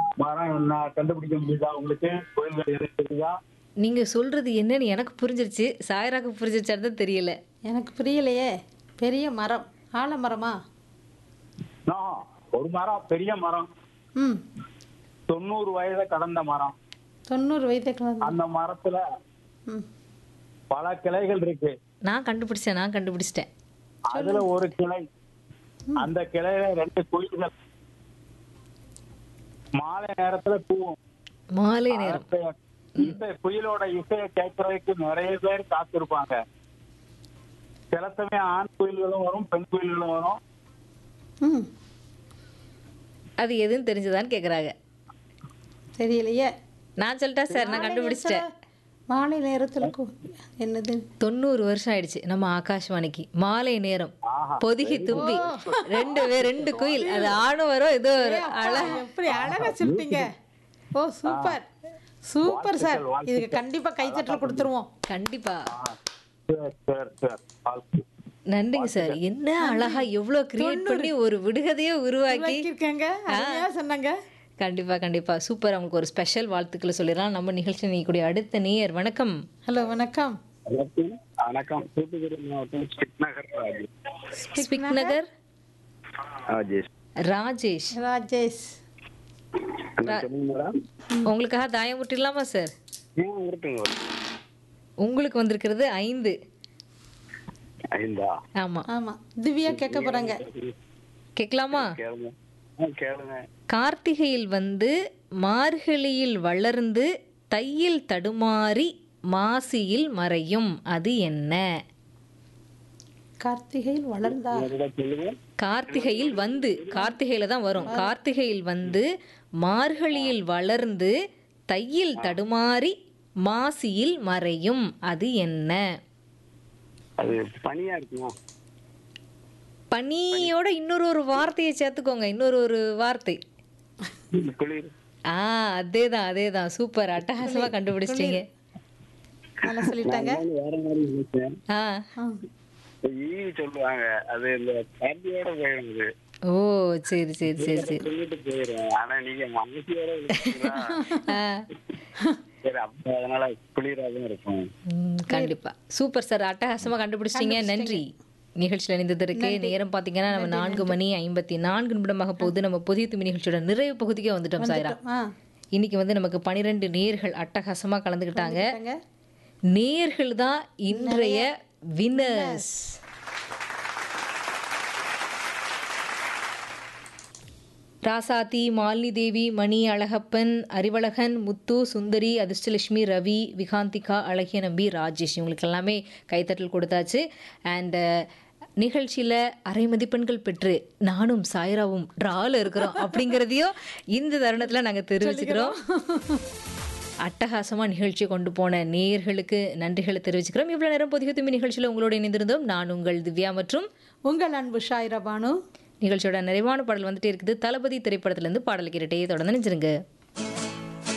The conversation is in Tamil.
மரம் என்ன கண்டுபிடிக்க முடியுதா உங்களுக்கு கோயில்கள் எது தெரியுதா நீங்க சொல்றது என்னன்னு எனக்கு புரிஞ்சிருச்சு சாயராக்கு புரிஞ்சிருச்சான்னு தான் தெரியல எனக்கு புரியலையே பெரிய மரம் ஆலமரமா ஆ, ஒரு மரம் பெரிய மரம் ம் தொண்ணூறு வயதை கடந்த மரம் தொண்ணூறு வயதுக்கு வந்து அந்த மரத்துல ம் பல கிளைகள் இருக்கு நான் கண்டுபிடிச்சேன் நான் கண்டுபிடிச்சிட்டேன் அதுல ஒரு கிளை அந்த கிளையில ரெண்டு குயில்கள் மாலை நேரத்துல பூவும் மாலை நேரம் அந்த இசை குயிலோட இசையை கேட்கறதுக்கு நிறைய பேர் காத்திருப்பாங்க சில சமயம் ஆண் குயில்களும் வரும் பெண் குயில்களும் வரும் ம் அது எதுன்னு தெரிஞ்சதான்னு கேக்குறாங்க தெரியலையே நான் சொல்லிட்டா சார் நான் கண்டுபிடிச்சிட்டேன் மாலை நேரத்தில் என்னது தொண்ணூறு வருஷம் ஆயிடுச்சு நம்ம ஆகாஷ்வாணிக்கு மாலை நேரம் ஆஹா. பொதுகி தும்பி ரெண்டு பேர் ரெண்டு குயில் அது ஆணும் வரும் இது வரும் அழகா எப்படி அழகா சொல்லிட்டீங்க ஓ சூப்பர் சூப்பர் சார் இதுக்கு கண்டிப்பா கைத்தட்டல் கொடுத்துருவோம் கண்டிப்பா சரி சரி சரி வாழ்த்து. நன்றிங்க சார் என்ன அழகா எவ்வளவு கிரியேட் பண்ணி ஒரு விடுகதையை உருவாக்கி இருக்காங்க அருமையா சொன்னாங்க கண்டிப்பா கண்டிப்பா சூப்பர் அவங்களுக்கு ஒரு ஸ்பெஷல் வாழ்த்துக்களை சொல்லிடலாம் நம்ம நிகழ்ச்சி நீக்கூடிய அடுத்த நேயர் வணக்கம் ஹலோ வணக்கம் வணக்கம் வணக்கம் தூத்துக்குடி மாவட்டம் ஸ்ரீநகர் ராஜு ஸ்பிக் நகர் ராஜேஷ் ராஜேஷ் ராஜேஷ் சொல்லுங்க மேடம் உங்களுக்காக தாயம் விட்டுலாமா சார் ஏன் இருக்குங்க உங்களுக்கு வந்திருக்கிறது ஐந்து ஐந்தா ஆமா ஆமா திவ்யா கேட்க போறாங்க கேட்கலாமா கேளுங்க ஆ, கேளுங்க கார்த்திகையில் வந்து மார்கழியில் வளர்ந்து தையில் தடுமாறி மாசியில் மறையும் அது என்ன கார்த்திகையில் வளர்ந்தா மறுபடியும் சொல்லுங்க கார்த்திகையில் வந்து கார்த்திகையில தான் வரும் கார்த்திகையில் வந்து மார்கழியில் வளர்ந்து தையில் தடுமாறி மாசியில் மறையும் அது என்ன அது பனியா இருக்குமா பனியோட இன்னொரு ஒரு வார்த்தையை சேர்த்துக்கோங்க இன்னொரு ஒரு வார்த்தை குளிர் ஆ அதேதான் அதேதான் சூப்பர் அட்டகாசமா கண்டுபிடிச்சிட்டீங்க நல்லா சொல்லிட்டாங்க நான் வேற மாதிரி நினைச்சேன் ஆ ஆ. ஈ சொல்லுவாங்க அது இந்த கார்த்தியோட போயிடும் அது ஓ சரி சரி சரி சரி சொல்லிட்டு போயிடும் ஆனா நீங்க மனசியோட இருக்கீங்களா? ஆ சரி அப்ப அதனால குளிராதான் இருக்கும் ம், கண்டிப்பா சூப்பர் சார் அட்டகாசமா கண்டுபிடிச்சிட்டீங்க நன்றி நிகழ்ச்சியில் இணைந்ததற்கு நேரம் பார்த்தீங்கன்னா நம்ம நான்கு மணி ஐம்பத்தி நான்கு நிமிடமாக போகுது நம்ம புதிய துமி நிகழ்ச்சியோட நிறைவு பகுதிக்கே வந்துட்டோம் சாய்ரா ஆ இன்னைக்கு வந்து நமக்கு பனிரெண்டு நேர்கள் அட்டகாசமா கலந்துக்கிட்டாங்க கேட்டாங்க. நேர்கள் தான் இன்றைய வின்னர்ஸ் ராசாத்தி மாலினி தேவி மணி அழகப்பன் அறிவழகன் முத்து சுந்தரி அதிர்ஷ்டலட்சுமி ரவி விகாந்திகா அழகிய நம்பி ராஜேஷ் இவங்களுக்கு எல்லாமே கைத்தட்டல் கொடுத்தாச்சு அண்ட் நிகழ்ச்சியில் அரை மதிப்பெண்கள் பெற்று நானும் சாய்ராவும் ட்ராவில் இருக்கிறோம் அப்படிங்கிறதையும் இந்த தருணத்தில் நாங்கள் தெரிவிச்சுக்கிறோம் அட்டகாசமாக நிகழ்ச்சி கொண்டு போன நேயர்களுக்கு நன்றிகளை தெரிவிச்சுக்கிறோம் இவ்வளோ நேரம் பொதிகை தும்மி நிகழ்ச்சியில் உங்களோட இணைந்திருந்தோம் நான் உங்கள் திவ்யா மற்றும் உங்கள் அன்பு ஷாயிரா பானு நிகழ்ச்சியோட நிறைவான பாடல் வந்துட்டே இருக்குது தளபதி திரைப்படத்திலேருந்து பாடல் கேட்டுட்டே தொடர்ந்து நினைச்சிருங்க